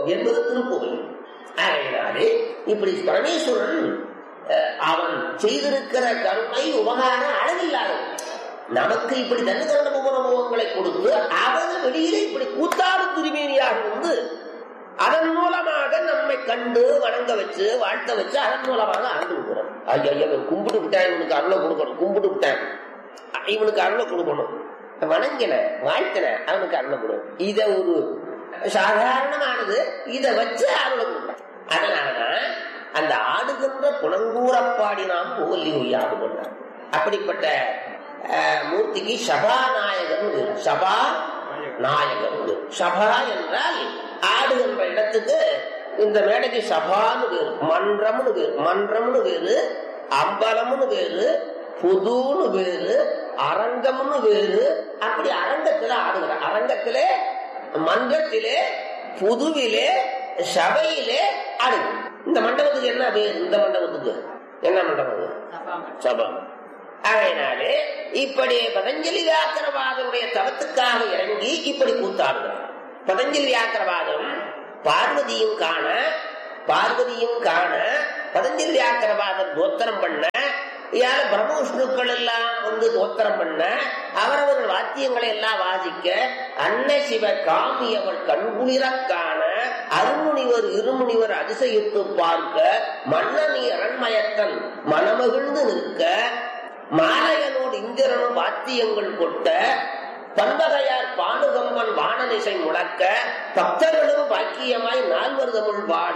என்பது திருப்புகை ஆகையினாலே இப்படி பரமேஸ்வரன் அஹ், அவன் செய்திருக்கிற கருணை உபகாரம் அளவில்லாதது நமக்கு இப்படி தன்னுகரண உபநமுகங்களை கொடுத்து அவன் வெளியிலே இப்படி கூத்தாடு திருமேனியாக வந்து அதன் மூலமாக நம்மை கண்டு வணங்க வச்சு வாழ்த்த வச்சு அதன் மூலமாக ஆண்டு கொடுக்கிறோம் ஐயா இவன் கும்பிட்டு விட்டான் இவனுக்கு அருளை கொடுக்கணும் கும்பிட்டு விட்டான் இவனுக்கு அருளை கொடுக்கணும் வணங்கின வாழ்த்தின அவனுக்கு அருளை கொடுக்கணும் இத ஒரு சாதாரணமானது இத வச்சு அருளை கொடுப்பான் அதனாலதான் அந்த ஆடுகின்ற புலங்கூரப்பாடி நாம் ஓல்லி ஒய்யாது கொண்டார் அப்படிப்பட்ட அஹ், மூர்த்திக்கு சபாநாயகன் பேரு. சபா நாயகன் பேரு. சபா என்றால் ஆடுகின்ற இடத்துக்கு இந்த மேடைக்கு சபான்னு பேரு மன்றம்னு பேரு மன்றம்னு பேரு அம்பலம்னு பேரு புதுன்னு பேரு அரங்கம்னு பேரு அப்படி அரங்கத்துல ஆடுகிற அரங்கத்திலே மன்றத்திலே புதுவிலே சபையிலே ஆடுது இந்த மண்டபத்துக்கு என்ன பேர் இந்த மண்டபத்துக்கு என்ன மண்டபம் சபா ஆகையினாலே இப்படி பதஞ்சலி வியாக்கரவாதனுடைய தவத்துக்காக இறங்கி இப்படி கூத்தாடுகிறார் பதஞ்சலி வியாக்கரவாதம் பார்வதியும் காண பார்வதியும் காண பதஞ்சலி வியாக்கரவாதம் தோத்திரம் பண்ண யார பிரம்ம விஷ்ணுக்கள் எல்லாம் வந்து தோத்திரம் பண்ண அவரவர்கள் வாத்தியங்களை எல்லாம் வாசிக்க அன்னை சிவ காமி அவள் கண்குளிர காண அருமுனிவர் இருமுனிவர் அதிசயித்து பார்க்க மன்னனி அரண்மயத்தன் மனமகிழ்ந்து நிற்க மாலையனோடு இந்திரனும் வாத்தியங்கள் கொட்ட பண்பகையார் பானுகம்பன் வானனிசை முழக்க பக்தர்களும் பாக்கியமாய் நால்வர் தமிழ் பாட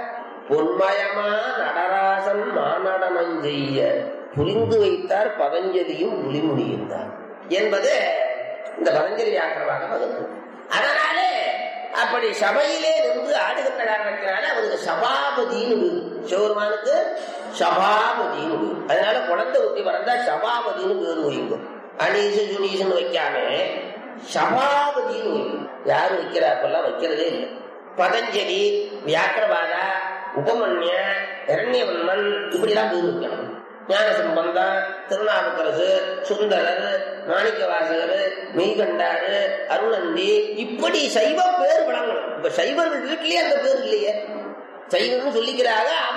பொன்மயமா நடராசன் மாநடனம் செய்ய புரிந்து வைத்தார் பதஞ்சலியும் புலிமுடியிருந்தார் என்பது இந்த பதஞ்சலி ஆக்கிரமாக வகுப்பு அதனாலே அப்படி சபையிலே நின்று ஆடுகின்ற காரணத்தினால அவருக்கு சபாபதினு பேரு. சிவபெருமானுக்கு சபாபதினு பேரு. அதனால குழந்தை ஊட்டி பிறந்தா சபாபதினு பேரு வைங்க அனீசு ஜுனீசுன்னு வைக்காம சபாபதினு வைங்க யாரு வைக்கிறாப்பெல்லாம் வைக்கிறதே இல்லை பதஞ்சலி வியாக்கிரவாதா உபமன்ய இரண்யவன்மன் இப்படிலாம் பேர் வைக்கணும் ஞான சம்பந்தம் திருநாவுக்கரசு சுந்தரர் மாணிக்க வாசகர் மெய்கண்டாரு அருணந்தி இப்படி சைவ பேர் விளங்கணும் இப்ப சைவர்கள் வீட்லயே அந்த பேர் இல்லையே சைவம்னு சொல்லிக்கிறாங்க அவ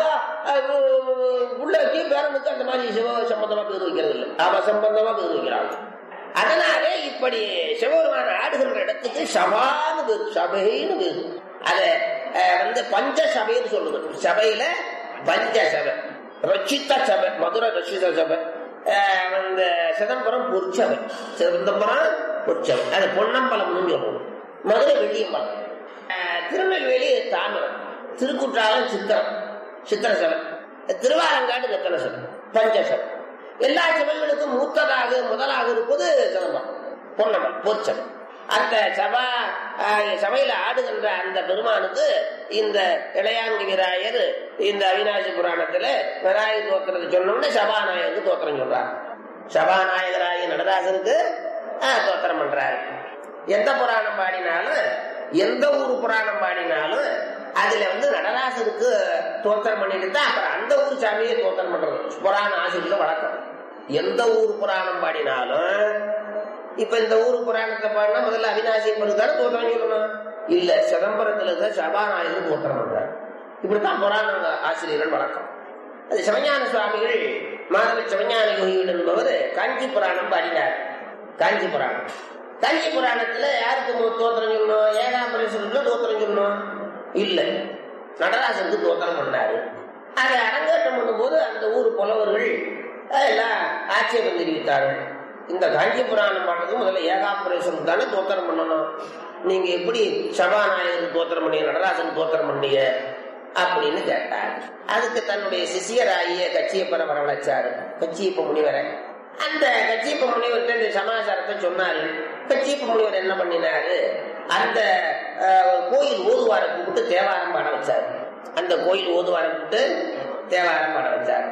அஹ், உள்ளக்கு பேரனுக்கு அந்த மாதிரி சிவ சம்பந்தமா பேர் வைக்கிறது இல்லை அவ சம்பந்தமா பேர் வைக்கிறாங்க அதனாலே இப்படி சிவபெருமான ஆடுகின்ற இடத்துக்கு சபான்னு பேர் சபைன்னு பேர் அத அஹ், வந்து பஞ்ச சபைன்னு சொல்லுது சபையில பஞ்ச சபை ரச்சித்த சபை மதுரை ரச்சித சபை அஹ், வந்து சிதம்பரம் பொற்சபை சிதம்பரம் பொற்சபை அது பொன்னம்பலம்னு சொல்லுவோம் மதுரை வெள்ளியம்பலம் அஹ், திருநெல்வேலி தாமிரம் திருக்குற்றாலம் சித்திரம் சித்திர சபை திருவாரங்காடு ரத்தன சபை பஞ்ச சபை எல்லா சபைகளுக்கும் மூத்ததாக முதலாக இருப்பது சிதம்பரம் பொன்னம்பலம் பொற்சபை அந்த சபா ஆஹ், சபையில ஆடுகின்ற அந்த பெருமானுக்கு இந்த இளையாங்கி விராயர் இந்த அவிநாசி புராணத்துல விராயர் தோத்திரத்தை சொன்னோம்னா சபாநாயகருக்கு தோத்திரம் சொல்றார் சபாநாயகராய நடராசருக்கு ஆஹ், தோத்திரம் பண்றாரு எந்த புராணம் பாடினாலும் எந்த ஊர் புராணம் பாடினாலும் அதுல வந்து நடராசருக்கு தோத்திரம் பண்ணிட்டு தான் அப்புறம் அந்த ஊர் சாமியை தோத்திரம் பண்றது புராண ஆசிரியர் வழக்கம் எந்த ஊர் புராணம் பாடினாலும் இப்ப இந்த ஊர் புராணத்தை பாடினா முதல்ல அவிநாசி தானே தோத்திரம் சொல்லணும் இல்ல சிதம்பரத்துல தான் சபாநாயகர் தோத்திரம் பண்றாரு இப்படித்தான் புராண ஆசிரியர்கள் வழக்கம் அது சிவஞான சுவாமிகள் மாதவ சிவஞான யோகிகள் என்பவர் காஞ்சி புராணம் பாடினார் காஞ்சி புராணம் காஞ்சி புராணத்துல யாருக்கு மு- தோத்திரம் சொல்லணும் ஏகாம்பரேஸ்வரருக்கு தோத்திரம் சொல்லணும் இல்ல நடராசனுக்கு தோத்திரம் பண்ணாரு அதை அரங்கேற்றம் பண்ணும்போது அந்த ஊர் புலவர்கள் எல்லாம் ஆட்சேபம் தெரிவித்தார்கள் இந்த காஞ்சி புராணம் பாடுறது முதல்ல ஏகாம்பரேஸ்வரருக்கு தானே தோத்திரம் பண்ணணும் நீங்க எப்படி சபாநாயகருக்கு தோத்திரம் பண்ணீங்க நடராசனுக்கு தோத்திரம் பண்ணீங்க அப்படின்னு கேட்டார் அதுக்கு தன்னுடைய சிஷியராகிய கச்சியப்பரை வரவழைச்சாரு கச்சியப்ப முனிவரை அந்த கச்சியப்ப முனிவர்கிட்ட இந்த சமாச்சாரத்தை சொன்னாரு கச்சியப்ப முனிவர் என்ன பண்ணினாரு அந்த அஹ், கோயில் ஓதுவாரை கூப்பிட்டு தேவாரம் பாட வச்சாரு அந்த கோயில் ஓதுவாரை கூப்பிட்டு தேவாரம் பாட வச்சாரு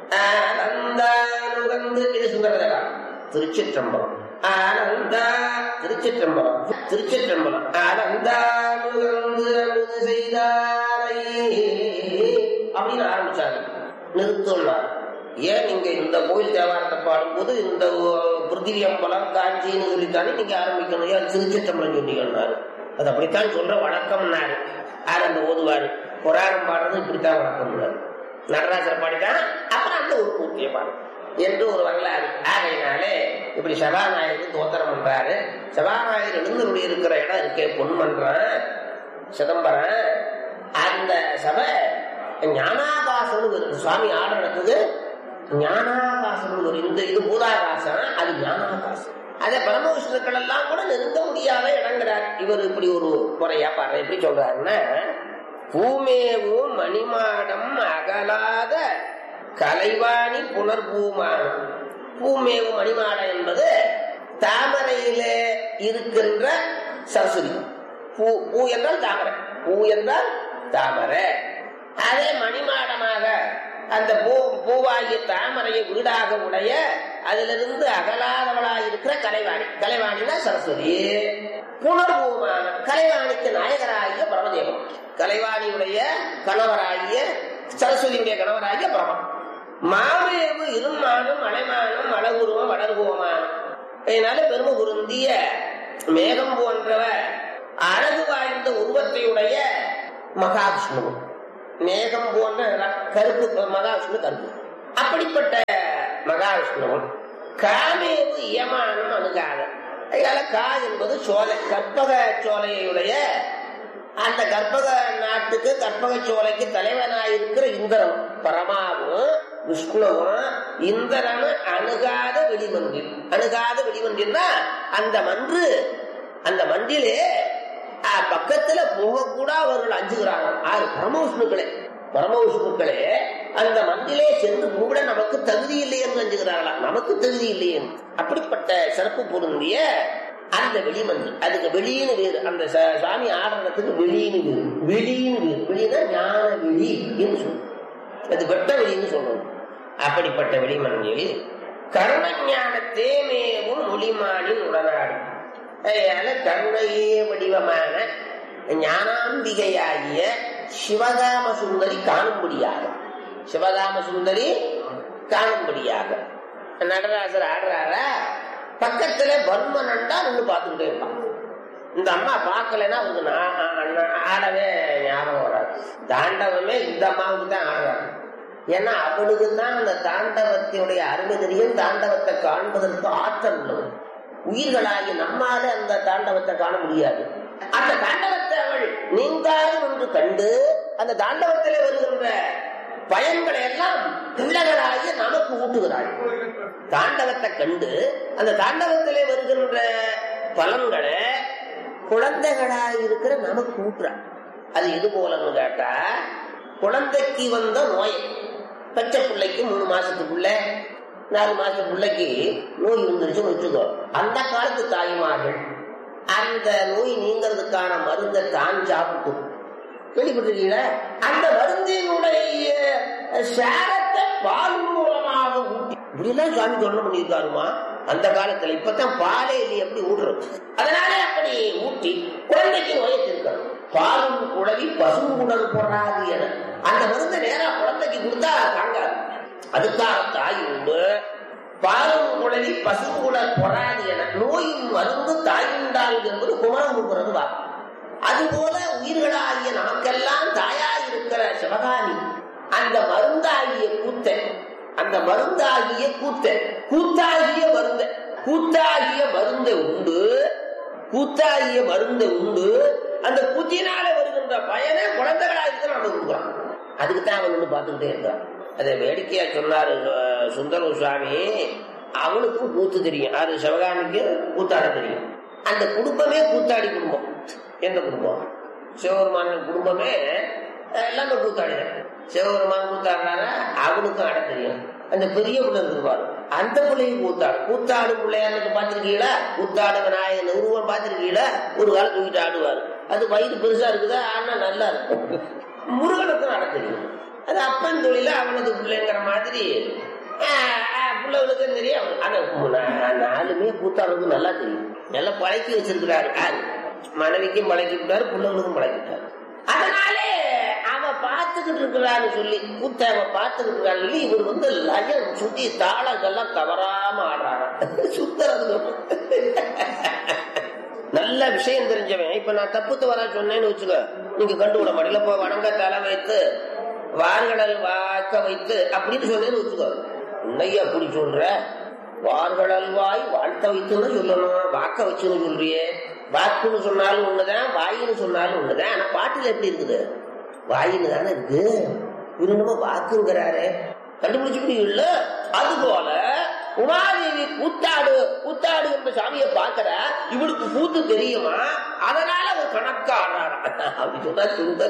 ஆனந்தானுகந்து இது சுந்தரதேவா திருச்சிற்றம்பலம் ஆனந்தா திருச்சிற்றம்பலம் திருச்சிற்றம்பலம் ஆனந்தானுகந்து அமுது செய்தாரை அப்படின்னு ஆரம்பிச்சாங்க நிறுத்தம்னார் ஏன் நீங்க இந்த கோயில் தேவாரத்தை பாடும்போது இந்த பிருத்திவி அம்பலம் காஞ்சின்னு சொல்லித்தானே நீங்க ஆரம்பிக்கணும் ஏன் திருச்சிற்றம்பலம் சொன்னீங்கன்னாரு அது அப்படித்தான் சொல்ற வழக்கம்னாரு அது அந்த ஓதுவாரு புராணம் பாடுறது இப்படித்தான் வழக்கம் உள்ளது நடராசர் பாடிதான் அப்புறம் அந்த ஒரு பூர்த்தியை பாடும் என்று ஒரு வரலாறு ஆகையினாலே இப்படி சபாநாயகருக்கு தோத்திரம் பண்றாரு சபாநாயகர் எழுந்தருடைய இருக்கிற இடம் இருக்கே பொன்மன்றம் சிதம்பரம் அந்த சபை ஞானாகாசம்னு ஒரு சுவாமி ஆர்டர் நடக்குது ஞானாகாசம்னு ஒரு இந்த இது பூதாகாசம் அது ஞானாகாசம் அதை பரமவிஷ்ணுக்கள் எல்லாம் கூட நெருங்க முடியாத இடங்கிறார் இவர் இப்படி ஒரு முறையா பாரு எப்படி சொல்றாருன்னா பூமேவும் மணிமாடம் அகலாத கலைவாணி புனர்பூமானம் பூமேவும் மணிமாடம் என்பது தாமரையிலே இருக்கின்ற சரஸ்வதி பூ பூ என்றால் தாமரை பூ என்றால் தாமரை அதே மணிமாடமாக அந்த பூ பூவாகிய தாமரையை வீடாக உடைய அதிலிருந்து அகலாதவளாய் இருக்கிற கலைவாணி கலைவாணினா சரஸ்வதி புனர்பூமான கலைவாணிக்கு நாயகராகிய பிரமதேவன் கலைவாணியுடைய கணவராகிய சரஸ்வதியுடைய கணவராகிய பிரமன் மாமேவு இருமானும் மலைமானும் வளகுருவம் வளர்குவமானும் இதனால பெருமை பொருந்திய மேகம் போன்றவ அழகு வாய்ந்த உருவத்தையுடைய மகாவிஷ்ணுவும் மேகம் போன்ற கருப்பு மகாவிஷ்ணு கருப்பு அப்படிப்பட்ட மகாவிஷ்ணுவும் காமேவு இயமானம் அணுகாத அதனால கா என்பது சோலை கற்பக சோலையுடைய அந்த கற்பக நாட்டுக்கு கற்பக சோலைக்கு தலைவனாயிருக்கிற இந்திரன் பரமாவும் விஷ்ணுவும் இந்திரனும் அணுகாத வெளிமன்றில் அணுகாத வெளிமன்றில்னா அந்த மன்று அந்த மன்றிலே பக்கத்துல போகக்கூட அவர்கள் அஞ்சுகிறாங்க ஆறு பரமவிஷ்ணுக்களே பரமவிஷ்ணுக்களே அந்த மந்திலே சென்று கூட நமக்கு தகுதி இல்லை என்று அஞ்சுகிறார்களா நமக்கு தகுதி இல்லை என்று அப்படிப்பட்ட சிறப்பு பொருந்திய அந்த வெளிமந்து அதுக்கு வெளியின்னு வேறு அந்த சுவாமி ஆடனத்துக்கு வெளியின்னு வேறு வெளியின்னு வேறு வெளியினா ஞான வெளி என்று சொல்லும் அது வெட்ட வெளின்னு சொல்லணும் அப்படிப்பட்ட வெளிமந்தில் கருண ஞான தேமேவும் ஒளிமானின் உடனாடும் அதனால கருணையே வடிவமான ஞானாம்பிகையாகிய சிவகாம சுந்தரி காணும்படியாக சிவகாம சுந்தரி காணும்படியாக நடராசர் ஆடுறாரா பக்கத்துல பர்மனண்டா நின்று பார்த்துக்கிட்டே இருப்பான் இந்த அம்மா பார்க்கலன்னா அவருக்கு ஆடவே ஞாபகம் வராது தாண்டவமே இந்த அம்மாவுக்கு தான் ஆடுறாங்க ஏன்னா அவளுக்கு தான் அந்த தாண்டவத்தினுடைய அருமை தெரியும் தாண்டவத்தை காண்பதற்கு ஆற்றல் உள்ளது உயிர்களாகி நம்மால அந்த தாண்டவத்தை காண முடியாது அந்த தாண்டவத்தை அவள் நீங்காலும் என்று கண்டு அந்த தாண்டவத்திலே வருகின்ற பயன்களை எல்லாம் பிள்ளைகளாகி நமக்கு ஊட்டுகிறாள் தாண்டவத்தை கண்டு அந்த தாண்டவத்திலே வருகின்ற பலன்களை குழந்தைகளாக இருக்கிற நமக்கு ஊட்டுறாள் அது எது போலன்னு கேட்டா குழந்தைக்கு வந்த நோய் பச்சை பிள்ளைக்கு மூணு மாசத்துக்குள்ள நாலு மாசத்து பிள்ளைக்கு நோய் வந்துருச்சுன்னு வச்சுக்கோ அந்த காலத்து தாய்மார்கள் அந்த நோய் நீங்கிறதுக்கான மருந்தை தான் சாப்பிட்டு கேள்விப்பட்டிருக்கீங்களா அந்த மருந்தினுடைய சாரத்தை பால் மூலமாக ஊட்டி இப்படிலாம் சுவாமி சொன்ன பண்ணியிருக்காருமா அந்த காலத்துல இப்பதான் பாலே இல்லை எப்படி ஊடுறது அதனால அப்படி ஊட்டி குழந்தைக்கு நோயை தீர்க்கணும் பாலும் குழவி பசுங்குடல் போடாது என அந்த மருந்தை நேரா குழந்தைக்கு கொடுத்தா தாங்காது அதுக்காக தாய் உண்டு பாலும் குழவி பசுங்குடல் பொறாது என நோயும் மருந்து தாயுண்டால் என்பது குமரமுகிறது வா அதுபோல உயிர்களாகிய நமக்கெல்லாம் தாயாய் இருக்கிற சிவகாமி அந்த மருந்தாகிய கூத்த அந்த மருந்தாகிய கூத்த கூத்தாகிய மருந்த கூத்தாகிய மருந்தை உண்டு கூத்தாகிய மருந்தை உண்டு அந்த கூத்தினால வருகின்ற பயனை குழந்தைகளா இருக்கிற நம்ம கொடுக்குறான் அதுக்கு தான் அவன் வந்து பார்த்துக்கிட்டே இருக்கிறான் அதை வேடிக்கையா சொன்னாரு சுந்தர சுவாமி அவனுக்கும் கூத்து தெரியும் அது சிவகாமிக்கு கூத்தாட தெரியும் அந்த குடும்பமே கூத்தாடி குடும்பம் எந்த குடும்பம் சிவபெருமான குடும்பமே எல்லாமே கூத்தாடிதான் சிவபெருமான் கூத்தாடுறாரா அவனுக்கும் ஆட தெரியும் அந்த பெரிய பிள்ளை இருப்பாரு அந்த பிள்ளையும் கூத்தாடு கூத்தாடு பிள்ளையாருக்கு பார்த்திருக்கீங்களா கூத்தாடு விநாயகன் உருவம் பார்த்திருக்கீங்களா ஒரு காலம் தூக்கிட்டு ஆடுவார் அது வயிறு பெருசா இருக்குதா ஆனா நல்லா இருக்கும் முருகனுக்கும் ஆட தெரியும் அது அப்பன் தொழில அவனது பிள்ளைங்கிற மாதிரி பிள்ளைகளுக்கும் தெரியும் ஆனா நாலுமே கூத்தாடுறது நல்லா தெரியும் நல்லா பழக்கி வச்சிருக்கிறாரு ஆறு மனைவிக்கும் பழக்கி விட்டாரு பிள்ளைகளுக்கும் பழக்கி விட்டாரு அதனாலே அவ பார்த்துக்கிட்டு இருக்கிறான்னு சொல்லி கூத்த அவ பார்த்துக்கிட்டு இருக்கான்னு சொல்லி இவர் வந்து லயம் சுத்தி தாளங்கள்லாம் தவறாம ஆடுறாங்க சுத்துறது நல்ல விஷயம் தெரிஞ்சவன் இப்ப நான் தப்பு தவறா சொன்னேன்னு வச்சுக்க நீங்க கண்டுவிட மாட்டீங்க இப்ப வணங்க தலை வைத்து வார்கடல் வாக்க வைத்து அப்படின்னு சொன்னேன்னு வச்சுக்கோ உன்னைய அப்படி சொல்ற வார்கடல் வாய் வாழ்த்த வைத்துன்னு சொல்லணும் வாக்க வச்சுன்னு சொல்றியே வாக்குன்னு சொன்னாலும் ஒண்ணுதான் வாயின்னு சொன்னாலும் ஒண்ணுதான் ஆனா பாட்டுல எப்படி இருக்குது வாயின்னு தானே இருக்கு இன்னுமா வாக்குங்கிறாரு கண்டுபிடிச்சுக்கிறீங்கல்ல அது போல உமாதேவி கூத்தாடு கூத்தாடு என்ற சாமியை பார்க்கிற இவளுக்கு கூத்து தெரியுமா அதனால அவர் கணக்காடுறாரா அப்படி சொன்னா சுந்தர்